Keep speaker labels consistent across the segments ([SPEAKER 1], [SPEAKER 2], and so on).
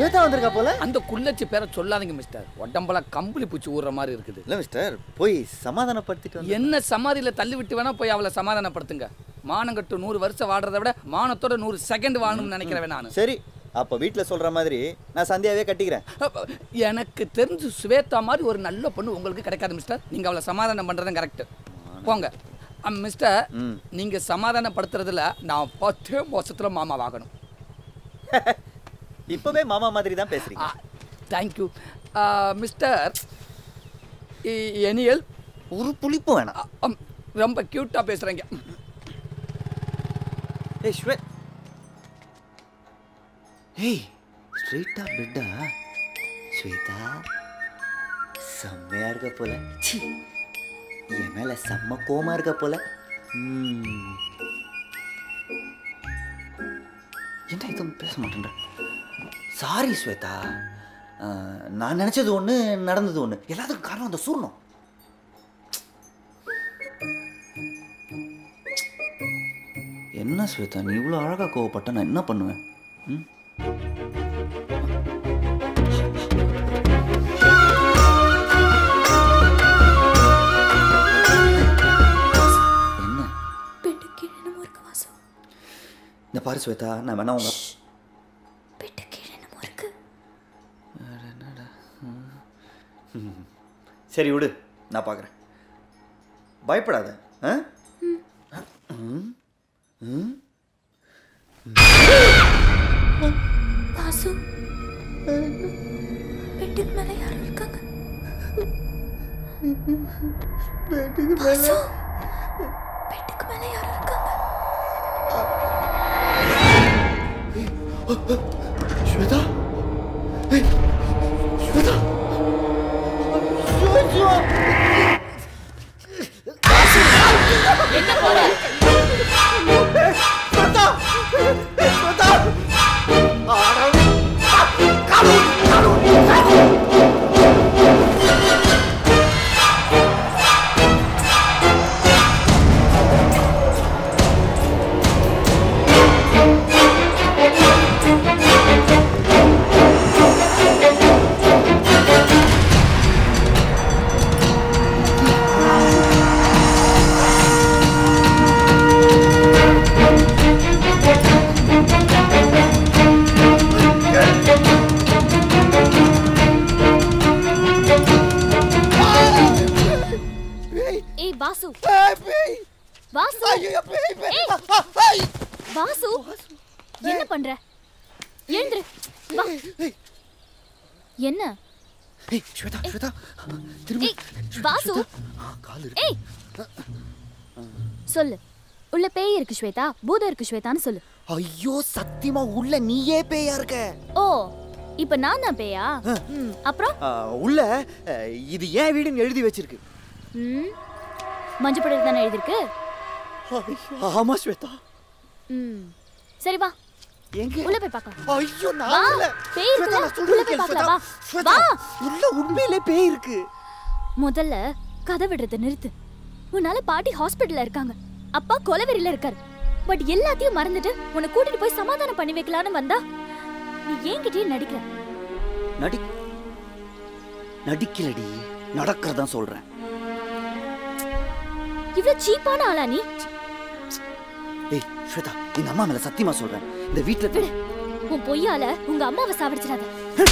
[SPEAKER 1] ஸ்வேதா வந்திருக்கா போல
[SPEAKER 2] அந்த குள்ளச்சி பேரை சொல்லாதீங்க மிஸ்டர் உடம்பெல்லாம் கம்பளி பூச்சி ஊறுற மாதிரி இருக்குது
[SPEAKER 1] இல்ல மிஸ்டர் போய் சமாதானப்படுத்திட்டு வந்து
[SPEAKER 2] என்ன சமாதியில தள்ளி விட்டு வேணா போய் அவளை சமாதானப்படுத்துங்க மானங்கட்டு நூறு வருஷம் வாடுறத விட மானத்தோட நூறு செகண்ட் வாழணும்னு நினைக்கிறவன் நான்
[SPEAKER 1] சரி அப்ப வீட்ல சொல்ற மாதிரி நான் சந்தியாவே கட்டிக்கிறேன்
[SPEAKER 2] எனக்கு தெரிஞ்சு சுவேதா மாதிரி ஒரு நல்ல பொண்ணு உங்களுக்கு கிடைக்காது மிஸ்டர் நீங்க அவளை சமாதானம் பண்றதும் கரெக்ட் போங்க அம், மிஸ்டர்
[SPEAKER 1] ம்.
[SPEAKER 2] நீங்க சமாதானப்படுத்துறதுல நான் பத்து வருஷத்துல மாமா வாங்கணும்
[SPEAKER 1] இப்பவே மாமா மாதிரி தான் பேசுறீங்க
[SPEAKER 2] தேங்க்யூ மிஸ்டர் எனியல்
[SPEAKER 1] ஒரு புளிப்பு வேணாம்
[SPEAKER 2] அ, அம், ரொம்ப க்யூட்டாக பேசுகிறீங்க
[SPEAKER 1] ஏய் ஸ்வே ஏய் ஸ்ட்ரெயிட்டா பெட்டா ஸ்வேதா செம்மையா இருக்க போல ச்சீ என் மேல செம்ம கோமா இருக்க போல ம். என்ன எதுவும் பேச மாட்டேன்ற சாரி ஸ்வேதா அஹ், நான் நினைச்சது ஒண்ணு நடந்தது ஒண்ணு எல்லாத்துக்கும் காரணம் அந்த சூர்ணம் என்ன ஸ்வேதா நீ இவ்வளோ அழகாக கோவப்பட்ட நான் என்ன பண்ணுவேன் ம் என்ன
[SPEAKER 3] பெட்டு கீழே என்னமோ இருக்கு வாசு
[SPEAKER 1] இந்த பாரு ஸ்வேதா நான் வேணா உங்க
[SPEAKER 3] பெட்டு கீழே என்னமோ இருக்கு
[SPEAKER 1] சரி விடு நான் பார்க்குறேன் பயப்படாத ஆ ம் ம்
[SPEAKER 3] வாசு பெட்டுக்கு மேலே யாரும் இருக்காங்க வாசு பெட்டுக்கு மேலே யாரும் இருக்காங்க
[SPEAKER 1] ஸ்வேதா ஏய், ஸ்வேதா ஸ்வேதா
[SPEAKER 3] ஏய் வாசு வாசு ஏய், வாசு என்ன பண்ற எழுந்துரு வா என்ன
[SPEAKER 1] ஏய் ஸ்வேதா ஸ்வேதா திரும்ப
[SPEAKER 3] ஏய் வாசு
[SPEAKER 1] கால்
[SPEAKER 3] ஏய் சொல்லு உள்ள பேய் இருக்கு ஸ்வேதா பூதம் இருக்கு ஸ்வேதான்னு சொல்லு
[SPEAKER 1] ஐயோ சத்தியமா உள்ள நீயே பேயா இருக்க
[SPEAKER 3] ஓ இப்ப நான் தான் பேயா ம், அப்புறம்
[SPEAKER 1] ஆ, உள்ள அ, இது ஏன் வீடுன்னு எழுதி வச்சிருக்கு
[SPEAKER 3] ம் மஞ்சப்படை தானே எழுதிருக்கு
[SPEAKER 1] ஆமா ஸ்வேதா
[SPEAKER 3] ம் சரி வா
[SPEAKER 1] எங்க
[SPEAKER 3] உள்ள போய் பார்க்கலாம்
[SPEAKER 1] ஐயோ
[SPEAKER 3] வா
[SPEAKER 1] நான் இல்ல
[SPEAKER 3] பேய்
[SPEAKER 1] ஸ்வேதா,
[SPEAKER 3] இருக்குல்ல
[SPEAKER 1] நான் சொல்றது
[SPEAKER 3] உள்ள போய்
[SPEAKER 1] கேளு,
[SPEAKER 3] பார்க்கலாம் வா
[SPEAKER 1] ஸ்வேதா.
[SPEAKER 3] வா
[SPEAKER 1] உள்ள உண்மையிலே பேய் இருக்கு
[SPEAKER 3] முதல்ல கதை விடுறத நிறுத்து உன்னால பாட்டி ஹாஸ்பிடல்ல இருக்காங்க அப்பா கொலவெறியில இருக்காரு பட் எல்லாத்தையும் மறந்துட்டு உன்னை கூட்டிட்டு போய் சமாதானம் பண்ணி வைக்கலான்னு வந்தா நீ என்கிட்டயே நடிக்கிற
[SPEAKER 1] நடி நடிக்கலடி நடக்கிறதா சொல்றேன்
[SPEAKER 3] இவ்ளோ சீப்பான ஆளா நீ
[SPEAKER 1] ஏய் ஸ்வேதா இந்த அம்மா மேல சத்தியமா சொல்றேன் இந்த வீட்ல
[SPEAKER 3] விடு உன் பொய்யால உங்க அம்மாவை சாவடிச்சிடாத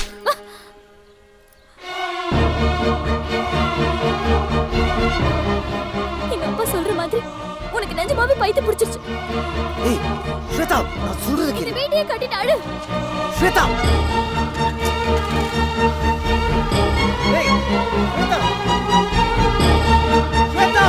[SPEAKER 3] எங்க அப்பா சொல்ற மாதிரி உனக்கு நிஜமாவே பைத்து பிடிச்சிருச்சு
[SPEAKER 1] ஏய் ஸ்வேதா நான் சொல்றது
[SPEAKER 3] இந்த
[SPEAKER 1] கேளு
[SPEAKER 3] வீட்டையே கட்டிட்டு அழு
[SPEAKER 1] ஸ்வேதா ஏய் ஸ்வேதா ஸ்வேதா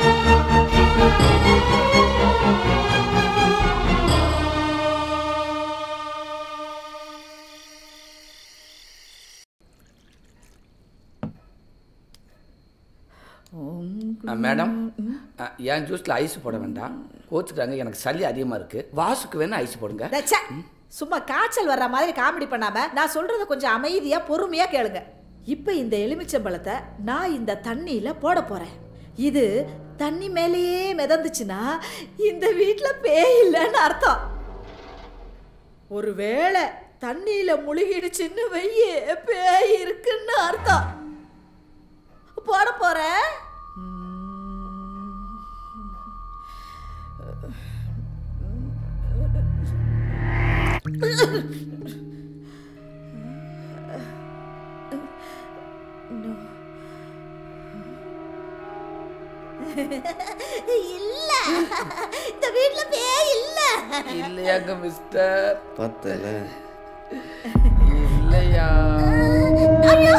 [SPEAKER 2] மேடம் என் ஜூஸில் ஐஸ் போட வேண்டாம் கோச்சுக்கிறாங்க எனக்கு சளி அதிகமாக இருக்குது வாசுக்கு வேணா ஐஸ் போடுங்க
[SPEAKER 4] தச்சா சும்மா காய்ச்சல் வர்ற மாதிரி காமெடி பண்ணாம நான் சொல்றத கொஞ்சம் அமைதியா பொறுமையா கேளுங்க இப்போ இந்த எலுமிச்சம்பழத்தை நான் இந்த தண்ணியில போட போறேன் இது தண்ணி மேலேயே மிதந்துச்சுன்னா இந்த வீட்ல பேய் இல்லைன்னு அர்த்தம் ஒருவேளை தண்ணியில முழுகிடுச்சுன்னு வெய்ய பேய் இருக்குன்னு அர்த்தம் போட போறேன் இல்ல இந்த வீட்ல பேய் இல்ல
[SPEAKER 2] இல்லையாங்க மிஸ்டர்
[SPEAKER 1] பார்த்தல
[SPEAKER 2] இல்லையா
[SPEAKER 4] ஐயோ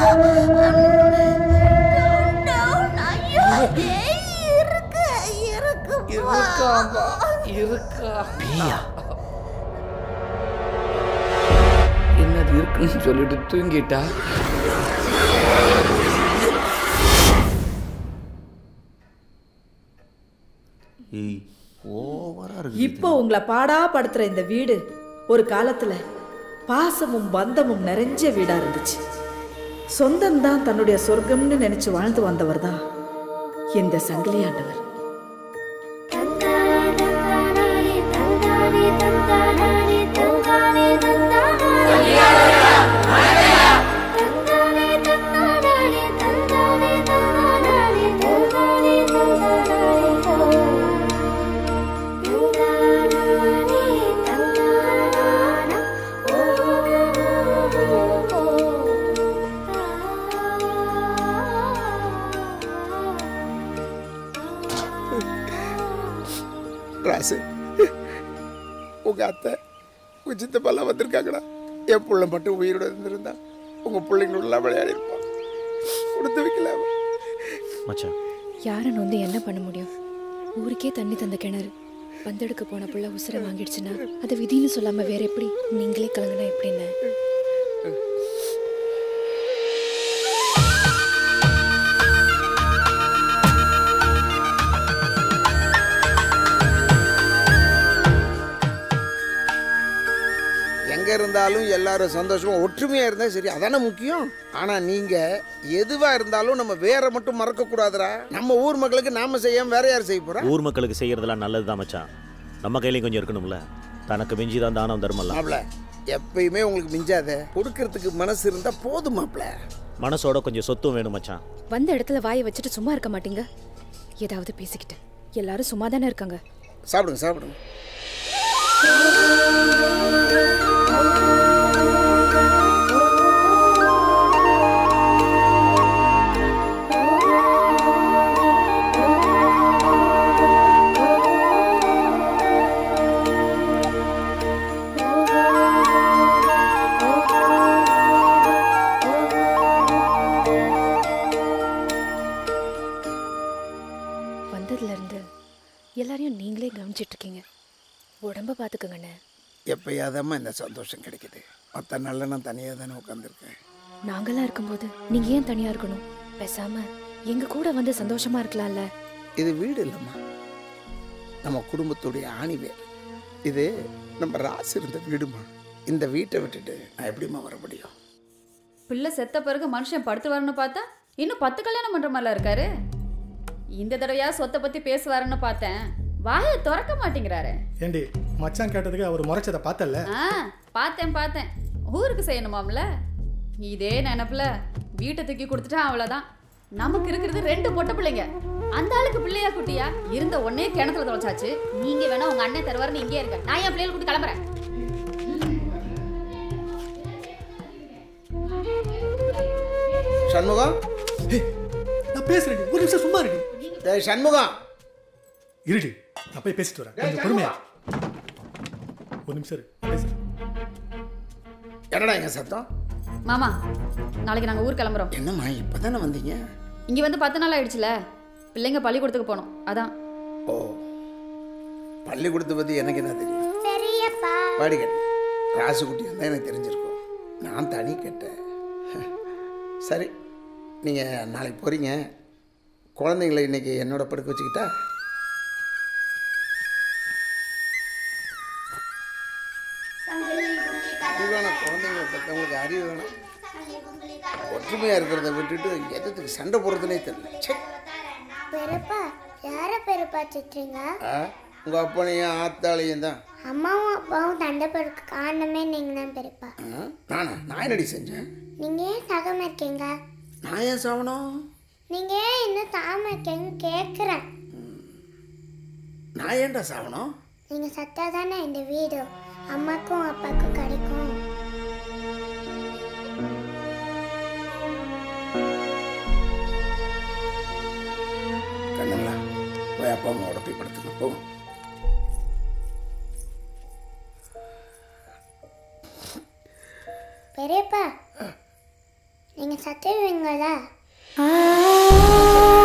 [SPEAKER 4] ஐயோ பேய் இருக்கு இருக்கு
[SPEAKER 2] இருக்காம்பா இருக்கா
[SPEAKER 1] பேயா
[SPEAKER 2] என்னது இருக்குன்னு சொல்லிட்டு தூங்கிட்டா
[SPEAKER 1] ஏய் ஓவரா இருக்கு
[SPEAKER 4] இப்போ உங்களை பாடா படுத்துற இந்த வீடு ஒரு காலத்துல பாசமும் பந்தமும் நிறைஞ்ச வீடா இருந்துச்சு சொந்தம்தான் தன்னுடைய சொர்க்கம்னு நினைச்சு வாழ்ந்து வந்தவர் தான் இந்த சங்கிலியாண்டவர்
[SPEAKER 5] ராசு உங்க அத்தை உங்க சித்தப்பாலாம் வந்திருக்காங்கடா என் புள்ள மட்டும் உயிரோட இருந்திருந்தா உங்க பிள்ளைங்களெல்லாம் விளையாடி இருப்பான் கொடுத்து வைக்கல அவன்.
[SPEAKER 6] மச்சான்
[SPEAKER 7] யாரை வந்து என்ன பண்ண முடியும் ஊருக்கே தண்ணி தந்த கிணறு பந்தெடுக்க போன புள்ள உசுரை வாங்கிடுச்சுன்னா அது விதின்னு சொல்லாம வேற எப்படி நீங்களே கலங்கினா எப்படின்னு
[SPEAKER 5] எங்க இருந்தாலும் எல்லாரும் சந்தோஷமா ஒற்றுமையா இருந்தா சரி அதானே முக்கியம் ஆனா நீங்க எதுவா இருந்தாலும் நம்ம வேற மட்டும் மறக்க கூடாதுடா நம்ம ஊர் மக்களுக்கு நாம செய்யாம வேற யார் செய்ய போறா
[SPEAKER 6] ஊர் மக்களுக்கு செய்யறதெல்லாம் நல்லது தான் மச்சான் நம்ம கையிலையும் கொஞ்சம் இருக்கணும்ல தனக்கு மிஞ்சி தான் தானம் தர்மலாம்
[SPEAKER 5] மாப்ள எப்பயுமே உங்களுக்கு மிஞ்சாத கொடுக்கறதுக்கு மனசு இருந்தா போதும் மாப்ள
[SPEAKER 6] மனசோட கொஞ்சம் சொத்தும் வேணும் மச்சான்
[SPEAKER 7] வந்த இடத்துல வாயை வச்சுட்டு சும்மா இருக்க மாட்டீங்க ஏதாவது பேசிக்கிட்டு எல்லாரும் சும்மா தானே இருக்காங்க
[SPEAKER 5] சாப்பிடுங்க சாப்பிடுங்க
[SPEAKER 7] வந்ததுல இருந்து எல்லாரையும் நீங்களே கவனிச்சிட்டு இருக்கீங்க உடம்ப பாத்துக்கோங்கண்ணே
[SPEAKER 5] எப்பயாதம்மா இந்த சந்தோஷம் கிடைக்குது மற்ற நாள்ல நான் தனியாக தானே உட்காந்துருக்கேன்
[SPEAKER 7] நாங்கெல்லாம் இருக்கும்போது நீங்க ஏன் தனியா இருக்கணும் பேசாம எங்க கூட வந்து சந்தோஷமா இருக்கலாம்ல
[SPEAKER 5] இது வீடு இல்லைம்மா நம்ம குடும்பத்துடைய ஆணிவேர் இது நம்ம ராசு இருந்த வீடுமா இந்த வீட்டை விட்டுட்டு நான் எப்படிம்மா வர முடியும்
[SPEAKER 8] பிள்ளை செத்த பிறகு மனுஷன் படுத்துவாருன்னு பார்த்தா இன்னும் பத்து கல்யாணம் பண்ற மாதிரிலாம் இருக்காரு இந்த தடவையா சொத்தை பத்தி பேசுவாருன்னு பார்த்தேன் வாயை திறக்க மாட்டேங்கிறாரு
[SPEAKER 9] ஏண்டி மச்சான் கேட்டதுக்கு அவர் முறைச்சதை பார்த்தல
[SPEAKER 8] ஆ பார்த்தேன் பார்த்தேன் ஊருக்கு செய்யணுமாம்ல இதே நினப்புல வீட்டை தூக்கி கொடுத்துட்டா அவ்வளோதான் நமக்கு இருக்கிறது ரெண்டு பொட்டை பிள்ளைங்க அந்த ஆளுக்கு பிள்ளையா குட்டியா இருந்த ஒன்னே கிணத்துல தொலைச்சாச்சு நீங்க வேணா உங்க அண்ணன் தருவாருன்னு இங்கே இருக்க நான் என் பிள்ளைகளை கூட்டி கிளம்புறேன்
[SPEAKER 5] சண்முகம்
[SPEAKER 9] நான் பேசுறேன் ஒரு நிமிஷம் சும்மா இருக்கு
[SPEAKER 5] டேய் சண்முகம்
[SPEAKER 9] இருடி நான் போய் பேசிட்டு வரேன் கொஞ்சம் பொறுமையா ஒரு நிமிஷம் இரு நான் பேசுறேன்
[SPEAKER 5] என்னடா எங்க சத்தம்
[SPEAKER 8] மாமா நாளைக்கு நாங்க ஊர் கிளம்புறோம்
[SPEAKER 5] என்னம்மா இப்பதானே வந்தீங்க
[SPEAKER 8] இங்க வந்து பத்து நாள் ஆயிடுச்சுல பிள்ளைங்க பள்ளிக்கூடத்துக்கு போகணும் அதான்
[SPEAKER 5] ஓ பள்ளிக்கூடத்தை பத்தி எனக்கு என்ன தெரியும் பாடி கேட்டேன் ராசுக்குட்டி இருந்தால் எனக்கு தெரிஞ்சிருக்கும் நான் தனி கேட்டேன் சரி நீங்கள் நாளைக்கு போகிறீங்க குழந்தைங்களை இன்னைக்கு என்னோட படுக்க வச்சுக்கிட்டா அறிவு வேணாம் குழந்தைங்களை பற்றவங்களுக்கு அறிவு வேணாம் ஒற்றுமையாக இருக்கிறத விட்டுட்டு எதுக்கு சண்டை போடுறதுனே தெரியல ச்சே
[SPEAKER 10] பெருப்பா யார பெருப்பா திட்டுறீங்க
[SPEAKER 5] உங்கள் அப்பனையும் ஆத்தாளையும் தான்
[SPEAKER 10] அம்மாவும் அப்பாவும் சண்டை போடுறதுக்கு காரணமே நீங்கள் தான் பெரியப்பா
[SPEAKER 5] ஆ, நானா நான் என்னடி செஞ்சேன்
[SPEAKER 10] நீங்கள் ஏன் சாகாம இருக்கீங்க
[SPEAKER 5] நான் ஏன் சாவணும்
[SPEAKER 10] நீங்கள் ஏன் இன்னும் சாகாம இருக்கீங்கன்னு கேட்குறேன்
[SPEAKER 5] நான் ஏன்டா சாவணும்
[SPEAKER 10] நீங்கள் சத்தா தானே இந்த வீடு அம்மாக்கும் அப்பாவுக்கும் கிடைக்கும்
[SPEAKER 5] கண்ணுங்களா போய் அப்பா அம்மாவோட போய் படுத்துங்க போங்க
[SPEAKER 10] பெரியப்பா நீங்கள் சத்துவீங்களா